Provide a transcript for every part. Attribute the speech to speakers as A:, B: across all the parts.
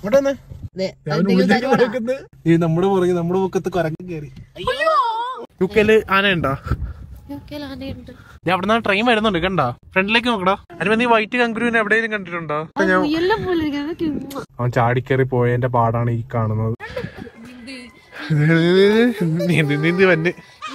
A: ഇവിടെ വന്നേ.
B: ദേ,
A: അവന്
B: എന്തെങ്കിലും
A: ഉള്ളിലേക്ക്
B: തരുവാടാ.
A: നോക്കുന്നെ. ഈ നമ്മുടെ പുറകെ നമ്മുടെ പൊക്കത്ത് കുരങ്ങ് കയറി യുക്കയില് ആനയുണ്ടോ
B: യുകെയിൽ ആനയുണ്ട്.
A: അവിടെ ട്രെയിൻ വരുന്നുണ്ട് കണ്ടോ ഫ്രണ്ടിലേക്ക് നോക്കടാ അതിന് നീ വൈറ്റ് കങ്കുരുവിനെ എവിടെയെങ്കിലും കണ്ടിട്ടുണ്ടോ
B: അത് മുയലിനെ പോലെ ഇരിക്കുന്നത് ക്യൂ-
A: അവൻ ചാടിക്കേറി പോയതിന്റെ പാടാണ് ഈ കാണുന്നത് നീന്തി നീന്തി വന്നെ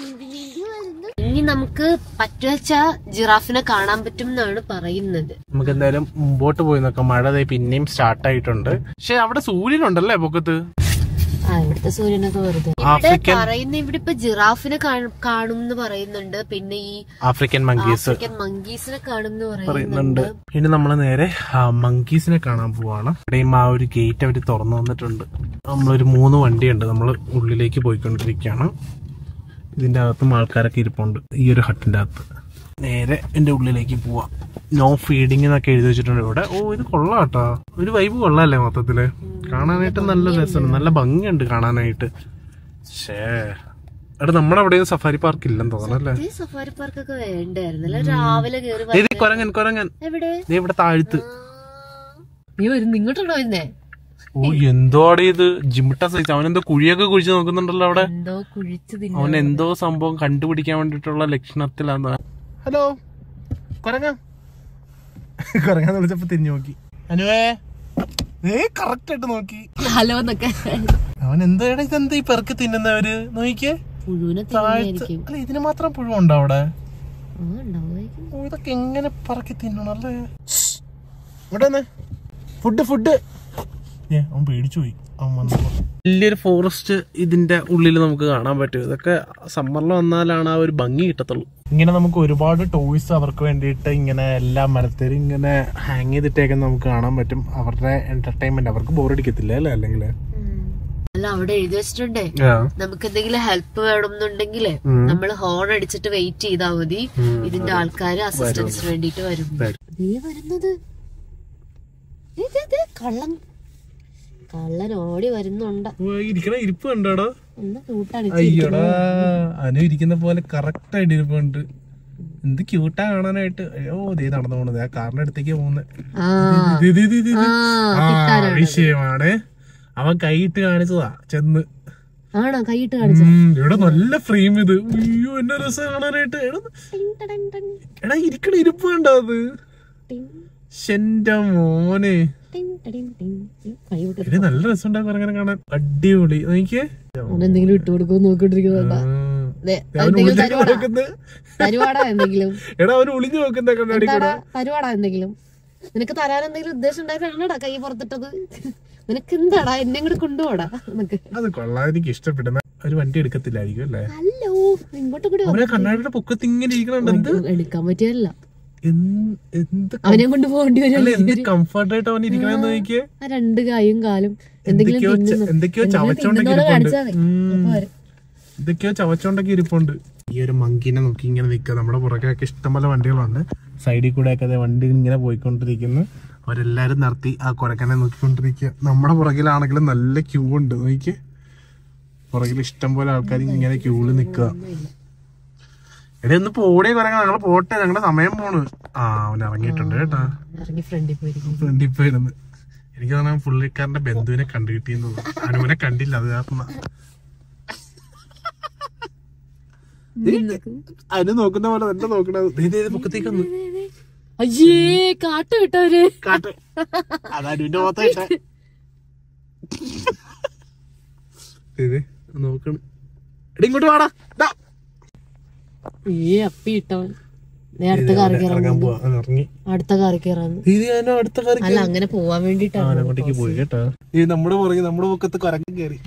B: ഇനി നമുക്ക് പറ്റുവച്ച ജിറാഫിനെ കാണാൻ പറ്റും എന്നാണ് പറയുന്നത്
A: നമുക്ക് എന്തായാലും മുമ്പോട്ട് പോയി നോക്കാം മഴ ദേ പിന്നെയും സ്റ്റാർട്ട് ആയിട്ടുണ്ട് പക്ഷെ അവിടെ സൂര്യനുണ്ടല്ലേ പൊക്കത്ത്
B: ആ ഇവിടുത്തെ സൂര്യനൊക്കെ വെറുതെ ഇവിടെ
A: ആഫ്രിക്കൻ
B: പറയുന്ന ഇവിടെ ഇപ്പൊ ജിറാഫിനെ കാണും കാണും എന്ന് പറയുന്നുണ്ട് പിന്നെ ഈ
A: ആഫ്രിക്കൻ മങ്കീസ്
B: ആഫ്രിക്കൻ മങ്കീസിനെ കാണും എന്ന്
A: പറയുന്നുണ്ട്
B: പറയുന്നുണ്ട്
A: ഇനി നമ്മൾ നേരെ മങ്കീസിനെ കാണാൻ പോവാണ് ഇവിടെയും ആ ഒരു ഗേറ്റ് അവർ തുറന്നു വന്നിട്ടുണ്ട് നമ്മളൊരു മൂന്ന് വണ്ടിയുണ്ട് നമ്മൾ ഉള്ളിലേക്ക് പോയിക്കൊണ്ടിരിക്കുകയാണ് ഇതിന്റെ അകത്തും ആൾക്കാരൊക്കെ ഇരിപ്പുണ്ട് ഈ ഒരു ഹട്ടിന്റെ അകത്ത് നേരെ എന്റെ ഉള്ളിലേക്ക് പോവാം നോ ഫീഡിങ് എന്നൊക്കെ എഴുതി വെച്ചിട്ടുണ്ട് ഇവിടെ ഓ ഇത് കൊള്ളാം കേട്ടോ ഒരു വൈബ് കൊള്ളാല്ലേ മൊത്തത്തില് കാണാനായിട്ട് നല്ല രസമുണ്ട് നല്ല ഭംഗിയുണ്ട് കാണാനായിട്ട് ഷേ എടാ നമ്മുടെ അവിടെ സഫാരി പാർക്ക് ഇല്ലെന്ന് തോന്നണല്ലേ
B: ഈ സഫാരി പാർക്കൊക്കെ വേണ്ടായിരുന്നല്ലോ രാവിലെ കേറി
A: ഇത് കൊരങ്ങൻ കൊരങ്ങൻ
B: എവിടെ
A: ദേ ഇവിടെ താഴ്ത്ത്
B: നീ വരുന്നു ഇങ്ങോട്ടാണോ വരുന്നേ
A: ഓ എന്തോടെ ഇത് ജിമിട്ട സൈസ് അവൻ എന്തോ കുഴിയൊക്കെ കുഴിച്ച് നോക്കുന്നുണ്ടല്ലോ അവിടെ
B: എന്തോ കുഴിച്ചു തിന്നു
A: അവൻ എന്തോ സംഭവം കണ്ടുപിടിക്കാൻ വേണ്ടിട്ടുള്ള ലക്ഷണത്തിലാണ് ഹലോ കൊരങ്ങ കൊരങ്ങാന്ന് വിളിച്ചപ്പോ തിരിഞ്ഞു നോക്കി അനുവേ ഏ കറക്റ്റ് ആയിട്ട് നോക്കി
B: ഹലോ എന്നൊക്കെ
A: അവൻ എന്താ ഇതെന്താ ഈ പെറുക്കി തിന്നുന്നവര് നോക്കിയേ
B: പുഴുവിനെ
A: താഴ്ത്ത്
B: തിന്നായിരിക്കും
A: അല്ല ഇതിന് മാത്രം പുഴുവുണ്ടോ അവിടെ
B: ആ ഉണ്ടാവുമായിരിക്കും
A: ഓ, ഇതൊക്കെ എങ്ങനെ പറക്കി തിന്നണം അല്ലേ ഇവിടെ ഫുഡ് ഫുഡ് ഏ അവൻ പേടിച്ചു പോയി അവൻ വന്നപ്പോ വലിയൊരു ഫോറസ്റ്റ് ഇതിന്റെ ഉള്ളിൽ നമുക്ക് കാണാൻ പറ്റും ഇതൊക്കെ സമ്മറിൽ വന്നാലാണ് ആ ഒരു ഭംഗി കിട്ടത്തുള്ളൂ ഇങ്ങനെ നമുക്ക് ഒരുപാട് ടോയ്സ് അവർക്ക് വേണ്ടിയിട്ട് ഇങ്ങനെ എല്ലാ മരത്തേരും ഇങ്ങനെ ഹാങ് ചെയ്തിട്ടേക്കാൻ നമുക്ക് കാണാൻ പറ്റും അവരുടെ എന്റർടൈൻമെന്റ് അവർക്ക് ബോറടിക്കത്തില്ല അല്ലേ അല്ലെങ്കിൽ
B: അല്ല അവിടെ എഴുതി വെച്ചിട്ടുണ്ടേ നമുക്ക് എന്തെങ്കിലും ഹെൽപ്പ് വേണമെന്നുണ്ടെങ്കിലേ
A: ഉം.
B: നമ്മൾ ഹോൺ അടിച്ചിട്ട് വെയിറ്റ് ചെയ്താൽ മതി ഇതിന്റെ ആൾക്കാര് അസിസ്റ്റൻസിന് വേണ്ടിട്ട് വരും
A: വരും.
B: നീ വരുന്നത് ദേ, ദേ, ദേ, കള്ളൻ കള്ളൻ ഓടി വരുന്നുണ്ട്
A: ഇരിക്കണ ഇരിപ്പ് കണ്ടോടോ
B: ഒന്ന് കൂട്ടാണ്
A: അയ്യോടാ അനു ഇരിക്കുന്ന പോലെ കറക്റ്റ് ആയിട്ട് ഇരിപ്പുണ്ട് എന്ത് ക്യൂട്ടാ കാണാനായിട്ട് അയ്യോ ദേ നടന്നു പോണത് ആ കാറിന്റെ അടുത്തേക്ക് പോകുന്നത്
B: ആ
A: ഇത് ഇത് ഇത് ഇത്.
B: ആ,
A: ആ
B: കിട്ടാനാണ്.
A: വിഷയമാണ് അവൻ കൈയിട്ട് കാണിച്ചതാ ചെന്ന്
B: ആണോ കൈയിട്ട് കാണിച്ചു
A: ഉം, ഇവിടെ നല്ല ഫ്രെയിം ഇത് അയ്യോ എന്നെ രസം കാണാനായിട്ട് എടാ, എടാ ഇരിക്കണ ഇരിപ്പ് കണ്ടോ അത് ശെന്റെ മോനെ
B: കൈ വിട്ടു
A: എടി നല്ല രസം ഉണ്ടാകും അങ്ങനെ കാണാൻ അടിപൊളി നോക്കിയേ
B: എന്തെങ്കിലും ഇട്ട് കൊടുക്കുമോ നോക്കിട്ടിരിക്കുന്നുണ്ടാ
A: ഉം.
B: ദേ,
A: അവൻ
B: എന്തെങ്കിലും
A: ഒളിഞ്ഞു
B: തരുവാടാ
A: നോക്കുന്നത്
B: തരുവാടാ എന്തെങ്കിലും
A: എടാ അവന് ഒളിഞ്ഞു നോക്കുന്ന കണ്ണാടി കൂടെ
B: എന്താടാ തരുവാടാ എന്തെങ്കിലും നിനക്ക് തരാൻ എന്തെങ്കിലും ഉദ്ദേശം ഉണ്ടായിട്ടാണോടാ കൈ പുറത്തിട്ടത് നിനക്ക് എന്താടാ എന്നെ കൂടെ കൊണ്ടുപോടാ നിനക്ക്
A: അത് കൊള്ളാൻ എനിക്ക് ഇഷ്ടപ്പെടുന്ന ഒരു വണ്ടി എടുക്കത്തില്ലായിരിക്കും അല്ലേ
B: ഹലോ ഇങ്ങോട്ട് കൂടി
A: അവനെ കണ്ണാടിയുടെ പൊക്കത്ത് ഇങ്ങനെ ഇരിക്കണുണ്ട് എന്ത്
B: വന്ന് എടുക്കാൻ പറ്റിയല്ല
A: എന്ത് എന്ത്
B: അവനെ കൊണ്ട് പോകേണ്ടി
A: അല്ല
B: വരും
A: എന്ത് കംഫർട്ട് ആയിട്ട് അവൻ ഇരിക്കണെന്ന് നോക്കിയേ
B: ആ രണ്ട് കൈയും കാലും എന്തെങ്കിലും
A: എന്തൊക്കെയോ ച-
B: തിന്നുന്നു.
A: എന്തൊക്കെയോ
B: എന്തെങ്കിലും
A: ചവച്ചോണ്ടൊക്കെ
B: തിന്നുന്നത്
A: ഇരിപ്പുണ്ട്
B: കാണിച്ചാ മതി.
A: ഉം.
B: അപ്പൊ വരും.
A: ഇതൊക്കെയോ ചവച്ചോണ്ടൊക്കെ ഇരിപ്പുണ്ട് ഈ ഒരു മങ്കിനെ നോക്കി ഇങ്ങനെ നിൽക്കുക നമ്മുടെ പുറകെയൊക്കെ ഇഷ്ടംപോലെ വണ്ടികളുണ്ട് സൈഡിൽ കൂടെ ഒക്കെ ദേ വണ്ടി ഇങ്ങനെ പോയിക്കൊണ്ടിരിക്കുന്നു അവരെല്ലാരും നിർത്തി ആ കുരക്കനെ നോക്കിക്കൊണ്ടിരിക്കുക നമ്മുടെ പുറകിലാണെങ്കിലും നല്ല ക്യൂ ഉണ്ട് നോക്കിയേ പുറകിൽ ഇഷ്ടം പോലെ ആൾക്കാർ ഇങ്ങനെ ക്യൂവിൽ നിൽക്കുക എടേ ഒന്ന് പോടേ കുരങ്ങ ഞങ്ങള് പോട്ടെ ഞങ്ങളുടെ സമയം പോണ് ആ അവൻ ഇറങ്ങിയിട്ടുണ്ട് കേട്ടാ
B: ഇറങ്ങി ഫ്രണ്ടിൽ പോയിരിക്കും
A: ഫ്രണ്ടിൽ പോയിരുന്നു എനിക്ക് തോന്നാൻ പുള്ളിക്കാരന്റെ ബന്ധുവിനെ കണ്ടു കിട്ടിയെന്ന് തോന്നുന്നു അനുവിനെ കണ്ടില്ല അത് കാരണം അനു നോക്കുന്ന പോലെ തന്നെ നോക്കണത് ദേ, ദേ, ദേ, പൊക്കത്തേക്ക് വന്നു
B: അയ്യേ കാട്ട് വിട്ടവര്
A: കാട്ട് അത് അനുവിന്റെ മുഖത്തായിട്ടെ നോക്കണം എടി ഇങ്ങോട്ട് വാടാ ദാ.
B: ഏ അപ്പി ഇട്ടവൻ ദേ അടുത്ത കാറി കയറാൻ
A: ഇറങ്ങാൻ പോവാ അവൻ ഇറങ്ങി
B: അടുത്ത കാറി കയറാന്ന്
A: ഇത് ഞാൻ അടുത്ത കാര്യം
B: അല്ല അങ്ങനെ പോവാൻ വേണ്ടിട്ടാണ്
A: അങ്ങോട്ടേക്ക് പോയി കേട്ടോ ഈ നമ്മുടെ പുറകെ നമ്മുടെ പൊക്കത്ത് കുരങ്ങ് കയറി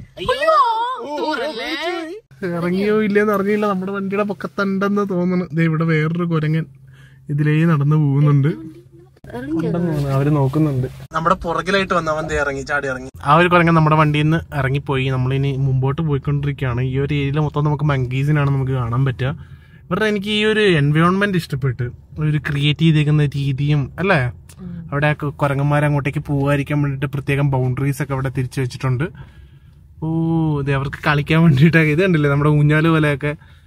A: ഇറങ്ങിയോ ഇല്ലേന്ന് അറിഞ്ഞില്ല നമ്മുടെ വണ്ടിയുടെ പൊക്കത്തുണ്ടെന്ന് തോന്നുന്നു ദേ ഇവിടെ വേറൊരു കുരങ്ങൻ ഇതിലേ നടന്നു പോകുന്നുണ്ട് അവര് നോക്കുന്നുണ്ട് നമ്മുടെ പുറകിലായിട്ട് വന്നവൻ ദേ ഇറങ്ങി ചാടി ഇറങ്ങി ആ ഒരു കുരങ്ങൻ നമ്മുടെ വണ്ടിയിൽ നിന്ന് ഇറങ്ങിപ്പോയി നമ്മളിനി മുമ്പോട്ട് പോയിക്കൊണ്ടിരിക്കുകയാണ് ഈ ഒരു ഏരിയയിൽ മൊത്തം നമുക്ക് മങ്കീസിനാണ് നമുക്ക് കാണാൻ പറ്റുക ഇവരുടെ എനിക്ക് ഈ ഒരു എൻവയോൺമെന്റ് ഇഷ്ടപ്പെട്ട് ഒരു ക്രിയേറ്റ് ചെയ്തേക്കുന്ന രീതിയും അല്ലേ അവിടെ ആ കുരങ്ങന്മാർ അങ്ങോട്ടേക്ക് പോകാതിരിക്കാൻ വേണ്ടിയിട്ട് പ്രത്യേകം ബൗണ്ടറീസ് ഒക്കെ അവിടെ തിരിച്ചു വെച്ചിട്ടുണ്ട് ഓ ഇത് അവർക്ക് കളിക്കാൻ വേണ്ടിയിട്ടൊക്കെ ഇത് കണ്ടില്ലേ നമ്മുടെ ഊഞ്ഞാല് പോലെയൊക്കെ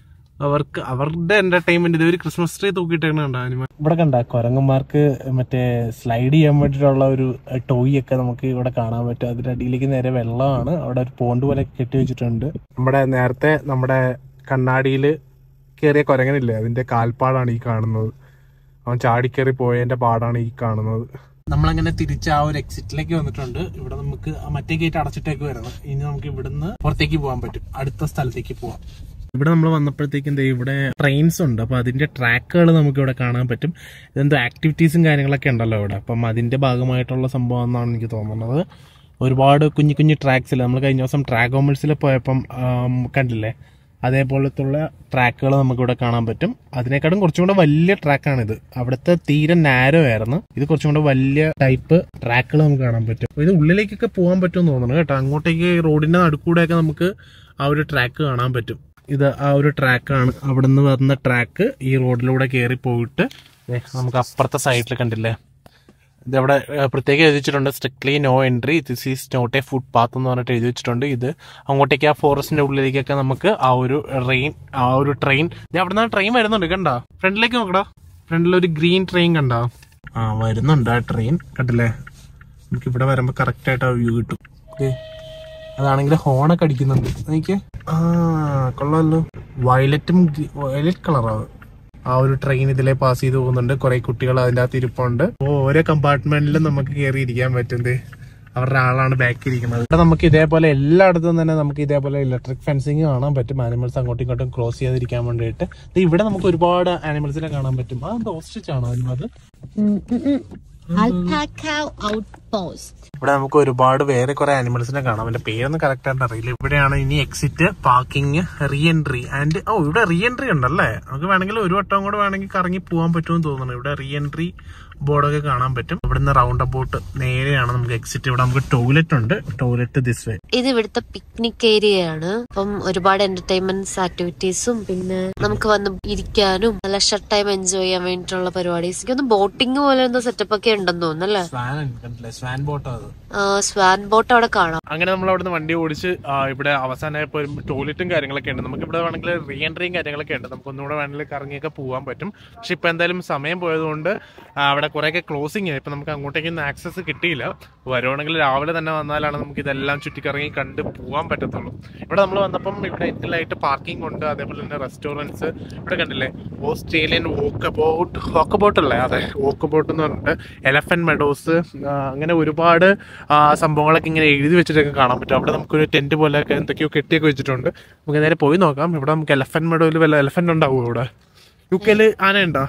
A: അവർക്ക് അവരുടെ എന്റർടൈൻമെന്റ് ഇത് ഒരു ക്രിസ്മസ് ട്രീ തൂക്കിയിട്ടാണ് കണ്ട ആനിമ ഇവിടെ കണ്ട കുരങ്ങന്മാർക്ക് മറ്റേ സ്ലൈഡ് ചെയ്യാൻ വേണ്ടിയിട്ടുള്ള ഒരു ടോയ് ഒക്കെ നമുക്ക് ഇവിടെ കാണാൻ പറ്റും അതിന്റെ അടിയിലേക്ക് നേരെ വെള്ളമാണ് അവിടെ ഒരു പോണ്ട് പോലെ കെട്ടി വെച്ചിട്ടുണ്ട് നമ്മുടെ നേരത്തെ നമ്മുടെ കണ്ണാടിയിൽ കയറിയ കുരങ്ങനില്ലേ അതിന്റെ കാൽപ്പാടാണ് ഈ കാണുന്നത് അവൻ ചാടിക്കേറി പോയതിന്റെ പാടാണ് ഈ കാണുന്നത് നമ്മളങ്ങനെ തിരിച്ച് ആ ഒരു എക്സിറ്റിലേക്ക് വന്നിട്ടുണ്ട് ഇവിടെ നമുക്ക് ആ മറ്റേ ഗേറ്റ് അടച്ചിട്ടേക്ക് വരണം ഇനി നമുക്ക് ഇവിടുന്ന് പുറത്തേക്ക് പോകാൻ പറ്റും അടുത്ത സ്ഥലത്തേക്ക് പോവാം ഇവിടെ നമ്മൾ വന്നപ്പോഴത്തേക്കും ദേ ഇവിടെ ട്രെയിൻസ് ഉണ്ട് അപ്പൊ അതിന്റെ ട്രാക്കുകൾ നമുക്ക് ഇവിടെ കാണാൻ പറ്റും ഇതെന്തോ ആക്ടിവിറ്റീസും കാര്യങ്ങളൊക്കെ ഉണ്ടല്ലോ ഇവിടെ അപ്പം അതിന്റെ ഭാഗമായിട്ടുള്ള സംഭവം എന്നാണ് എനിക്ക് തോന്നുന്നത് ഒരുപാട് കുഞ്ഞു കുഞ്ഞു ട്രാക്സിൽ നമ്മൾ കഴിഞ്ഞ ദിവസം ട്രാഗോമിൾസിൽ പോയപ്പം ആം, കണ്ടില്ലേ അതേപോലത്തുള്ള ട്രാക്കുകൾ നമുക്കിവിടെ കാണാൻ പറ്റും അതിനേക്കാളും കുറച്ചും കൂടെ വലിയ ട്രാക്കാണിത് അവിടുത്തെ തീരെ നാരോ ആയിരുന്നു ഇത് കുറച്ചും കൂടെ വലിയ ടൈപ്പ് ട്രാക്കുകൾ നമുക്ക് കാണാൻ പറ്റും അപ്പൊ ഇത് ഉള്ളിലേക്കൊക്കെ പോകാൻ പറ്റുമെന്ന് തോന്നുന്നു കേട്ടോ അങ്ങോട്ടേക്ക് റോഡിന്റെ നടുക്കൂടെയൊക്കെ നമുക്ക് ആ ഒരു ട്രാക്ക് കാണാൻ പറ്റും ഇത് ആ ഒരു ട്രാക്കാണ് അവിടെ നിന്ന് വരുന്ന ട്രാക്ക് ഈ റോഡിലൂടെ കയറി പോയിട്ട് ദേ നമുക്ക് അപ്പുറത്തെ സൈഡിൽ കണ്ടില്ലേ ഇതവിടെ ഏഹ്, പ്രത്യേകം എഴുതി വെച്ചിട്ടുണ്ട് strictly no entry this is not a foot path എന്ന് പറഞ്ഞിട്ട് എഴുതി വെച്ചിട്ടുണ്ട് ഇത് അങ്ങോട്ടേക്ക് ആ ഫോറസ്റ്റിന്റെ ഉള്ളിലേക്കൊക്കെ നമുക്ക് ആ ഒരു റെയിൻ ആ ഒരു ട്രെയിൻ ഇത് അവിടെ നിന്ന് ട്രെയിൻ വരുന്നുണ്ട് കണ്ടോ ഫ്രണ്ടിലേക്ക് നോക്കടാ ഫ്രണ്ടിൽ ഒരു ഗ്രീൻ ട്രെയിൻ കണ്ടോ ആ വരുന്നുണ്ട് ആ ട്രെയിൻ കണ്ടില്ലേ നമുക്ക് ഇവിടെ വരുമ്പോ കറക്റ്റ് ആയിട്ട് ആ വ്യൂ കിട്ടും ദേ, അതാണെങ്കിൽ ഹോണൊക്കെ അടിക്കുന്നുണ്ട് എനിക്ക് ആ കൊള്ളാമല്ലോ വയലറ്റും വയലറ്റ് കളറാണ് ആ ഒരു ട്രെയിൻ ഇതിലെ പാസ് ചെയ്ത് പോകുന്നുണ്ട് കുറെ കുട്ടികൾ അതിന്റെ അകത്ത് ഇരിപ്പുണ്ട് അപ്പോ ഓരോ കമ്പാർട്ട്മെന്റിലും നമുക്ക് കയറി ഇരിക്കാൻ പറ്റുന്നത് അവരുടെ ആളാണ് ബാക്കിൽ ഇരിക്കുന്നത് ഇവിടെ നമുക്ക് ഇതേപോലെ എല്ലായിടത്തും തന്നെ നമുക്ക് ഇതേപോലെ ഇലക്ട്രിക് ഫെൻസിങ് കാണാൻ പറ്റും ആനിമൽസ് അങ്ങോട്ടും ഇങ്ങോട്ടും ക്രോസ് ചെയ്യാതിരിക്കാൻ വേണ്ടിയിട്ട് ദേ ഇവിടെ നമുക്ക് ഒരുപാട് ആനിമൽസിനെ കാണാൻ പറ്റും അത് ഓസ്ട്രിച്ച് ആണോ അതിന് അത്
B: Alpaca outpost.
A: ഇവിടെ നമുക്ക് ഒരുപാട് വേറെ കുറെ ആനിമൽസിനെ കാണാം അതിന്റെ പേരൊന്നും കറക്റ്റ് ആയിട്ട് അറിയില്ല ഇവിടെയാണ് ഇനി exit parking re entry and ഓ ഇവിടെ റീ എൻട്രി ഉണ്ടല്ലേ നമുക്ക് വേണമെങ്കിൽ ഒരു വട്ടം കൂടെ വേണമെങ്കിൽ കറങ്ങി പോകാൻ പറ്റുമെന്ന് തോന്നുന്നു ഇവിടെ റീ എൻട്രി ബോർഡൊക്കെ കാണാൻ പറ്റും ഇവിടുന്ന് റൗണ്ട് അബൌട്ട് നേരെയാണ് നമുക്ക് എക്സിറ്റ് ഇവിടെ നമുക്ക് ടോയ്ലറ്റ് ഉണ്ട് ടോയ്ലറ്റ് ദിസ് വേ
B: ഇത് ഇവിടുത്തെ പിക്നിക് ഏരിയയാണ് അപ്പം ഒരുപാട് എന്റർടൈൻമെന്റ്സ് ആക്ടിവിറ്റീസും പിന്നെ നമുക്ക് വന്ന് ഇരിക്കാനും ലെഷർ ടൈം എൻജോയ് ചെയ്യാൻ വേണ്ടിയിട്ടുള്ള പരിപാടീസ് എനിക്കൊന്ന് ബോട്ടിംഗ് പോലെ എന്തോ സെറ്റപ്പ് ഒക്കെ ഉണ്ടെന്ന് തോന്നുന്നല്ലേ
A: സ്വാൻ കണ്ടില്ലേ സ്വാൻ ബോട്ട് അത്
B: സ്വാൻ ബോട്ട് അവിടെ കാണാം
A: അങ്ങനെ നമ്മൾ അവിടുന്ന് വണ്ടി ഓടിച്ച് ആ, ഇവിടെ അവസാനമായപ്പോൾ ടോയ്ലറ്റും കാര്യങ്ങളൊക്കെ ഉണ്ട് നമുക്ക് ഇവിടെ വേണമെങ്കിൽ റീ എൻട്രിയും കാര്യങ്ങളൊക്കെ ഉണ്ട് നമുക്ക് ഒന്നുകൂടെ വേണമെങ്കിൽ കറങ്ങിയൊക്കെ പോകാൻ പറ്റും പക്ഷെ ഇപ്പൊ എന്തായാലും സമയം പോയതുകൊണ്ട് ആ, അവിടെ കുറെയൊക്കെ ക്ലോസിങ് ആയി ഇപ്പൊ നമുക്ക് അങ്ങോട്ടേക്കൊന്നും ആക്സസ് കിട്ടിയില്ല വരുവാണെങ്കിൽ രാവിലെ തന്നെ വന്നാലാണ് നമുക്ക് ഇതെല്ലാം ചുറ്റിക്കറങ്ങി കണ്ട് പോകാൻ പറ്റത്തുള്ളൂ ഇവിടെ നമ്മൾ വന്നപ്പം ഇവിടെ ഇതിലായിട്ട് പാർക്കിംഗ് ഉണ്ട് അതേപോലെ തന്നെ റെസ്റ്റോറൻറ്റ്സ് ഇവിടെ കണ്ടില്ലേ Australian walkabout walkabout അല്ലേ അതെ വോക്ക് ബോട്ട് എന്ന് പറഞ്ഞിട്ട് എലഫന്റ് മെഡോസ് അങ്ങനെ ഒരുപാട് ആ, സംഭവങ്ങളൊക്കെ ഇങ്ങനെ എഴുതി വെച്ചിട്ടൊക്കെ കാണാൻ പറ്റും അവിടെ നമുക്കൊരു ടെന്റ് പോലെയൊക്കെ എന്തൊക്കെയോ കെട്ടിയൊക്കെ വെച്ചിട്ടുണ്ട് നമുക്ക് നേരെ പോയി നോക്കാം ഇവിടെ നമുക്ക് എലഫന്റ് മെഡോയിൽ വല്ല എലഫന്റ് ഉണ്ടാവുമോ ഇവിടെ യു കെയിൽ ആന ഉണ്ടോ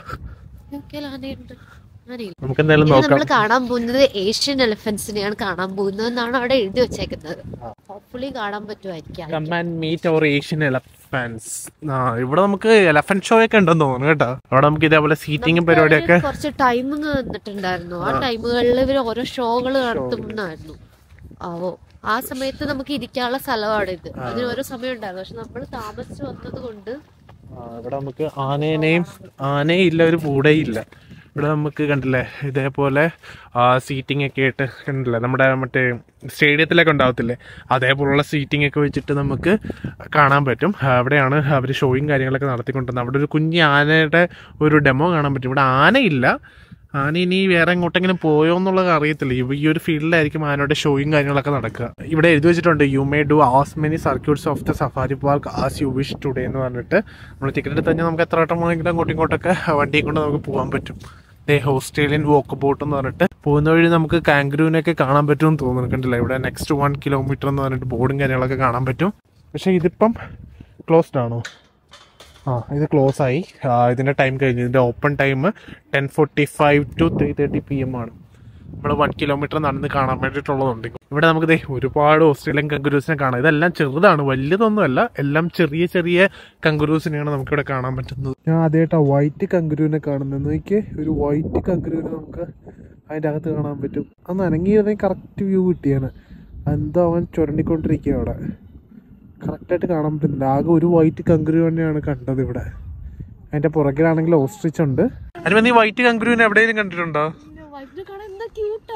A: നമുക്ക് എന്തായാലും നോക്കാം
B: നമ്മൾ കാണാൻ പോകുന്നത് ഏഷ്യൻ എലിഫന്റ്സിനെയാണ് കാണാൻ പോകുന്നത് എന്നാണ് അവിടെ എഴുതി വെച്ചേക്കുന്നത് ഹോപ്പ്ഫുള്ളി കാണാൻ പറ്റുമായിരിക്കും
A: come and meet our Asian elephants ആ ഇവിടെ നമുക്ക് എലഫന്റ് ഷോ ഒക്കെ ഉണ്ടെന്ന് തോന്നുന്നു കേട്ടോ അവിടെ നമുക്ക് ഇതേപോലെ സീറ്റിംഗും പരിപാടിയൊക്കെ
B: കുറച്ച് ടൈമിങ് തന്നിട്ടുണ്ടായിരുന്നു ആ ടൈമുകളിൽ ഇവർ ഓരോ ഷോകൾ നടത്തുന്നായിരുന്നു ആവോ ആ സമയത്ത് നമുക്ക് ഇരിക്കാനുള്ള സ്ഥലമാണ് ഇത് അതിന് ഓരോ സമയം ഉണ്ടായിരുന്നു പക്ഷെ നമ്മൾ താമസിച്ച് വന്നത് കൊണ്ട്
A: ആ, ഇവിടെ നമുക്ക് ആനേനെയും ആനയില്ല ഒരു കൂടെയില്ല ഇവിടെ നമുക്ക് കണ്ടില്ലേ ഇതേപോലെ സീറ്റിംഗ് ഒക്കെ ആയിട്ട് കണ്ടില്ലേ നമ്മുടെ മറ്റേ സ്റ്റേഡിയത്തിലൊക്കെ ഉണ്ടാവത്തില്ലേ അതേപോലുള്ള സീറ്റിംഗ് ഒക്കെ വെച്ചിട്ട് നമുക്ക് കാണാൻ പറ്റും ആ, അവിടെയാണ് അവർ ഷോയും കാര്യങ്ങളൊക്കെ നടത്തിക്കൊണ്ടിരുന്നത് അവിടെ ഒരു കുഞ്ഞി ആനയുടെ ഒരു ഡെമോ കാണാൻ പറ്റും ഇവിടെ ആനയില്ല ആന ഇനി വേറെ എങ്ങോട്ടെങ്കിലും പോയോ എന്നുള്ളത് അറിയത്തില്ല ഇവ- ഈ ഒരു ഫീൽഡിലായിരിക്കും ആനയുടെ ഷോയും കാര്യങ്ങളൊക്കെ നടക്കുക ഇവിടെ എഴുതി വെച്ചിട്ടുണ്ട് you may do as many circuits of the safari park as you wish today എന്ന് പറഞ്ഞിട്ട് നമ്മൾ ടിക്കറ്റ് എടുത്ത് കഴിഞ്ഞാൽ നമുക്ക് എത്ര വട്ടം വേണമെങ്കിലും അങ്ങോട്ടും ഇങ്ങോട്ടൊക്കെ വണ്ടിയെ കൊണ്ട് നമുക്ക് പോകാൻ പറ്റും ദേ ഓസ്ട്രേലിയൻ വോക്ക് ബോട്ട് എന്ന് പറഞ്ഞിട്ട് പോകുന്ന വഴി നമുക്ക് കാങ്ക്രൂവിനൊക്കെ കാണാൻ പറ്റുമെന്ന് തോന്നുന്നു കണ്ടില്ല ഇവിടെ നെക്സ്റ്റ് വൺ കിലോമീറ്റർ എന്ന് പറഞ്ഞിട്ട് ബോർഡും കാര്യങ്ങളൊക്കെ കാണാൻ പറ്റും പക്ഷേ ഇതിപ്പം ക്ലോസ്ഡ് ആണോ ആ ഇത് ക്ലോസ് ആയി ആ, ഇതിന്റെ ടൈം കഴിഞ്ഞു ഇതിന്റെ open time ten forty five to three thirty P M ആണ് നമ്മൾ വൺ കിലോമീറ്റർ നടന്ന് കാണാൻ വേണ്ടിയിട്ടുള്ളതുണ്ട് ഇവിടെ നമുക്ക് ദേ ഒരുപാട് ഓസ്ട്രേലിയൻ കങ്കുരൂസിനെ കാണാം ഇതെല്ലാം ചെറുതാണ് വലിയതൊന്നുമല്ല എല്ലാം ചെറിയ ചെറിയ കങ്കുരൂസിനെയാണ് നമുക്കിവിടെ കാണാൻ പറ്റുന്നത് ഞാൻ ആദ്യമായിട്ടാ വൈറ്റ് കങ്കുരുവിനെ കാണുന്നത് നോക്കിയേ ഒരു വൈറ്റ് കങ്കുരുവിനെ നമുക്ക് അതിൻ്റെ അകത്ത് കാണാൻ പറ്റും അന്ന് അനങ്ങിയിരുന്നെങ്കിൽ കറക്റ്റ് വ്യൂ കിട്ടിയാണ് എന്തോ അവൻ ചുരണ്ടിക്കൊണ്ടിരിക്കുക അവിടെ കറക്റ്റായിട്ട് കാണാൻ പറ്റുന്നില്ല ആകെ ഒരു വൈറ്റ് കങ്കുരു തന്നെയാണ് കണ്ടത് ഇവിടെ അതിന്റെ പുറകിലാണെങ്കിൽ ഓസ്ട്രിച്ച് ഉണ്ട് അനുമതി നീ വൈറ്റ് കങ്കുരുവിനെ എവിടെയെങ്കിലും കണ്ടിട്ടുണ്ടോ
B: വൈഫിനെ കാണാൻ എന്താ ക്യൂട്ടാ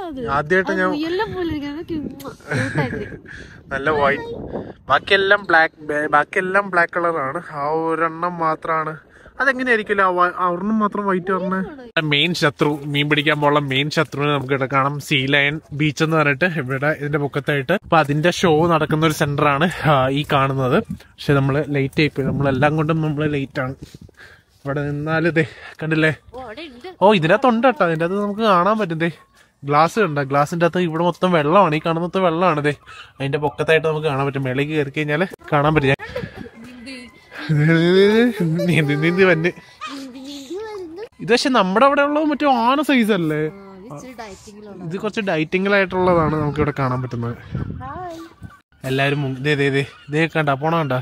A: ആദ്യമായിട്ട് ഞാൻ
B: എല്ലാം പോലെ ഇരിക്കുന്നു. cute ആയിട്ടിരിക്കുന്നു.
A: നല്ല വൈറ്റ് ബാക്കിയെല്ലാം ബ്ലാക്ക് ബാക്കിയെല്ലാം ബ്ലാക്ക് കളറാണ് ആ ഒരെണ്ണം മാത്രമാണ് അതെങ്ങനെയായിരിക്കില്ല ആ വ- ആ ഒരെണ്ണം മാത്രം വൈറ്റ് പറഞ്ഞ മെയിൻ ശത്രു മീൻ പിടിക്കാൻ പോലുള്ള മെയിൻ ശത്രുവിനെ നമുക്ക് ഇവിടെ കാണാം സീ ലയൺ ബീച്ച് എന്ന് പറഞ്ഞിട്ട് ഇവിടെ ഇതിന്റെ പൊക്കത്തായിട്ട് അപ്പൊ അതിന്റെ ഷോ നടക്കുന്ന ഒരു സെന്റർ ആണ് ആ, ഈ കാണുന്നത് പക്ഷെ നമ്മള് ലേറ്റ് ആയിപ്പോയി നമ്മളെല്ലാം കൊണ്ടും നമ്മള് ലേറ്റ് ആണ് ഇവിടെ നിന്നാല് ഇതേ കണ്ടില്ലേ
B: ഓ, അവിടെ ഉണ്ട്.
A: ഓ ഇതിനകത്ത് ഉണ്ട് കേട്ടോ അതിന്റെ അകത്ത് നമുക്ക് കാണാൻ പറ്റും ദേ ഗ്ലാസ് ഉണ്ട് ഗ്ലാസിന്റെ അകത്ത് ഇവിടെ മൊത്തം വെള്ളമാണ് ഈ കാണുന്ന മൊത്തം വെള്ളമാണ് ദേ അതിന്റെ പൊക്കത്തായിട്ട് നമുക്ക് കാണാൻ പറ്റും മേലേക്ക് കയറി കഴിഞ്ഞാല് കാണാൻ പറ്റും നീന്തി നീന്തി വന്ന് ഇത് പക്ഷെ നമ്മുടെ അവിടെ ഉള്ളത് മറ്റേ ആന സൈസ് അല്ലേ
B: ആ, ഇത് ഇച്ചിരി ഡയറ്റിങ്ങിലുള്ള
A: ഇത് കുറച്ച് ഡയറ്റിങ്ങിലായിട്ടുള്ളതാണ് നമുക്ക് ഇവിടെ കാണാൻ പറ്റുന്നത് എല്ലാരും മുങ്ങ- ദേ ദേ ദേ ദേ കണ്ട പോണ കണ്ട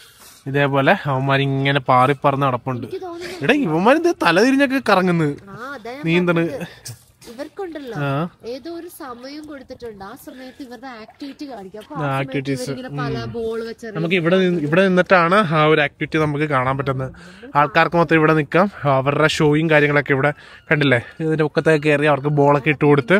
A: ഇതേപോലെ അവന്മാരിങ്ങനെ പാറി പറന്ന് നടപ്പുണ്ട് എടാ ഇവന്മാരിത് തല തിരിഞ്ഞൊക്കെ കറങ്ങുന്നു
B: ആ അതാ ഞാൻ
A: നീന്തണ്
B: പറഞ്ഞത്. ഇവർക്കുണ്ടല്ലോ
A: ആ
B: ഏതോ ഒരു സമയം കൊടുത്തിട്ടുണ്ട് ആ സമയത്ത് ഇവരുടെ ആക്ടിവിറ്റി കാണിക്കും അപ്പൊ
A: ആ,
B: ആ സമയത്ത്
A: activities.
B: ഇവരിങ്ങനെ പല ബോൾ വെച്ച്
A: നമുക്ക് ഇവിടെ നിന്ന് ഇവിടെ നിന്നിട്ടാണ് ആ ഒരു ആക്ടിവിറ്റി നമുക്ക് കാണാൻ പറ്റുന്നത് ആൾക്കാർക്ക് മൊത്തം ഇവിടെ നിൽക്കാം അവരുടെ ഷോയും കാര്യങ്ങളൊക്കെ ഇവിടെ കണ്ടില്ലേ ഇതിന്റെ ഒക്കത്തൊക്കെ കയറി അവർക്ക് ബോളൊക്കെ ഇട്ട് കൊടുത്ത്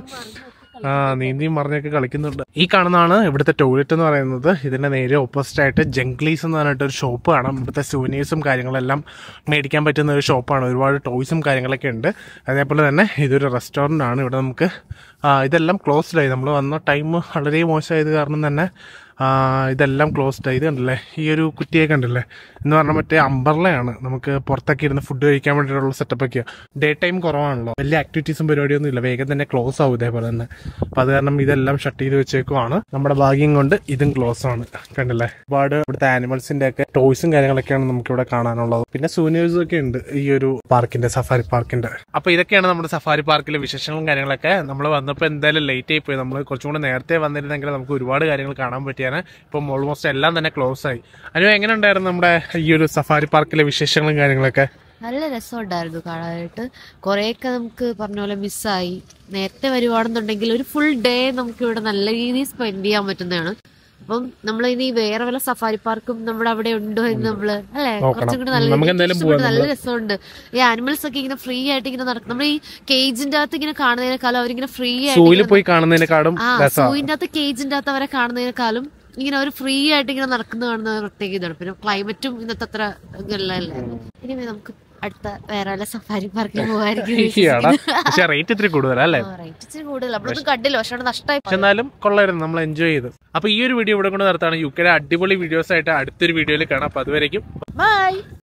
A: ആ നീന്തിയും മറിഞ്ഞൊക്കെ കളിക്കുന്നുണ്ട് ഈ കാണുന്നതാണ് ഇവിടുത്തെ ടോയ്ലറ്റ് എന്ന് പറയുന്നത് ഇതിന്റെ നേരെ ഓപ്പോസിറ്റ് ആയിട്ട് ജംഗ്ലീസ് എന്ന് പറഞ്ഞിട്ട് ഒരു ഷോപ്പ് കാണാം ഇവിടുത്തെ സൂനിയേഴ്സും കാര്യങ്ങളെല്ലാം മേടിക്കാൻ പറ്റുന്ന ഒരു ഷോപ്പാണ് ഒരുപാട് ടോയ്സും കാര്യങ്ങളൊക്കെ ഉണ്ട് അതേപോലെ തന്നെ ഇതൊരു റെസ്റ്റോറൻ്റ് ആണ് ഇവിടെ നമുക്ക് ആ, ഇതെല്ലാം ക്ലോസ്ഡ് ആയി നമ്മൾ വന്ന ടൈം വളരെ മോശമായത് കാരണം തന്നെ ആ, ഇതെല്ലാം ക്ലോസ്ഡ് ആയി ഇത് കണ്ടില്ലേ ഈ ഒരു കുറ്റിയെ കണ്ടില്ലേ എന്ന് പറഞ്ഞാൽ മറ്റേ അമ്പർലയാണ് നമുക്ക് പുറത്തൊക്കെ ഇരുന്ന് ഫുഡ് കഴിക്കാൻ വേണ്ടിയിട്ടുള്ള സെറ്റപ്പ് ഒക്കെയാണ് ഡേ ടൈം കുറവാണല്ലോ വലിയ ആക്ടിവിറ്റീസും പരിപാടിയൊന്നും ഇല്ല വേഗം തന്നെ ക്ലോസ് ആവും ഇതേപോലെ തന്നെ അപ്പൊ അത് കാരണം ഇതെല്ലാം ഷട്ട് ചെയ്ത് വെച്ചേക്കുവാണ് നമ്മുടെ ഭാഗ്യം കൊണ്ട് ഇതും ക്ലോസ് ആണ് കണ്ടില്ലേ ഒരുപാട് ഇവിടുത്തെ ആനിമൽസിന്റെ ഒക്കെ ടോയ്സും കാര്യങ്ങളൊക്കെയാണ് നമുക്ക് ഇവിടെ കാണാനുള്ളത് പിന്നെ സൂനിയേഴ്സും ഒക്കെ ഉണ്ട് ഈ ഒരു പാർക്കിന്റെ സഫാരി പാർക്കിന്റെ അപ്പൊ ഇതൊക്കെയാണ് നമ്മുടെ സഫാരി പാർക്കിലെ വിശേഷങ്ങളും കാര്യങ്ങളൊക്കെ നമ്മൾ വന്നപ്പോൾ എന്തായാലും ലേറ്റ് ആയി പോയി നമ്മൾ കുറച്ചും കൂടെ നേരത്തെ വന്നിരുന്നെങ്കിൽ നമുക്ക് ഒരുപാട് കാര്യങ്ങൾ കാണാൻ പറ്റിയാണ് ഇപ്പം ഓൾമോസ്റ്റ് എല്ലാം തന്നെ ക്ലോസ് ആയി അനു എങ്ങനെ ഉണ്ടായിരുന്നു നമ്മുടെ ഈ ഒരു സഫാരി പാർക്കിലെ വിശേഷങ്ങളും കാര്യങ്ങളൊക്കെ
B: നല്ല രസമുണ്ടായിരുന്നു കാണാനായിട്ട് കുറെയൊക്കെ നമുക്ക് പറഞ്ഞ പോലെ മിസ്സായി നേരത്തെ വരുവാണെന്നുണ്ടെങ്കിൽ ഒരു ഫുൾ ഡേ നമുക്ക് ഇവിടെ നല്ല രീതിയിൽ സ്പെൻഡ് ചെയ്യാൻ പറ്റുന്നതാണ് അപ്പം നമ്മൾ ഇനി വേറെ വല്ല സഫാരി പാർക്കും നമ്മുടെ അവിടെ ഉണ്ടോ എന്ന് നമ്മള് അല്ലെ
A: നോക്കണം.
B: കുറച്ചും കൂടി നല്ല
A: നമുക്ക്
B: രീതിയിൽ
A: എന്തായാലും
B: ഇഷ്ടപ്പെട്ടു.
A: പോവാം
B: നല്ല രസമുണ്ട് ഈ ആനിമൽസ് ഒക്കെ ഇങ്ങനെ ഫ്രീ ആയിട്ട് ഇങ്ങനെ നടക്കും നമ്മൾ ഈ കേജിന്റെ അകത്ത് ഇങ്ങനെ കാണുന്നതിനേക്കാളും അവരിങ്ങനെ ഫ്രീ
A: സൂയിൽ
B: ആയിട്ട്
A: പോയി കാണുന്നതിനെക്കാളും
B: ആ
A: രസമാണ്
B: സൂവിന്റെ അകത്ത് കേജിന്റെ അകത്ത് അവരെ കാണുന്നതിനേക്കാളും ഇങ്ങനെ ഒരു ഫ്രീ ആയിട്ട് ഇങ്ങനെ നടക്കുന്ന കാണുന്ന ഒരു പ്രത്യേക ഇതാണ് പിന്നെ ക്ലൈമറ്റും ഇന്നത്തെ അത്ര ഇതല്ലേ ഇനി നമുക്ക് അടുത്ത വേറെ വല്ല സഫാരി പാർക്കിൽ
A: ഈയാടാ. പക്ഷെ റേറ്റ് ഇത്തിരി കൂടുതലല്ലേ
B: റേറ്റ് ഇച്ചിരി കൂടുതൽ നമ്മളൊന്നും കണ്ടില്ല പക്ഷെ അവിടെ നഷ്ടമായി
A: പക്ഷെ എന്നാലും കൊള്ളായിരുന്നു നമ്മൾ എൻജോയ് ചെയ്തു അപ്പൊ ഈ ഒരു വീഡിയോ ഇവിടെ കൊണ്ട് നിർത്താണ് യു കെയുടെ അടിപൊളി വീഡിയോസ് ആയിട്ട് അടുത്തൊരു വീഡിയോയിൽ കാണാം അപ്പൊ അതുവരേക്കും
B: ബൈ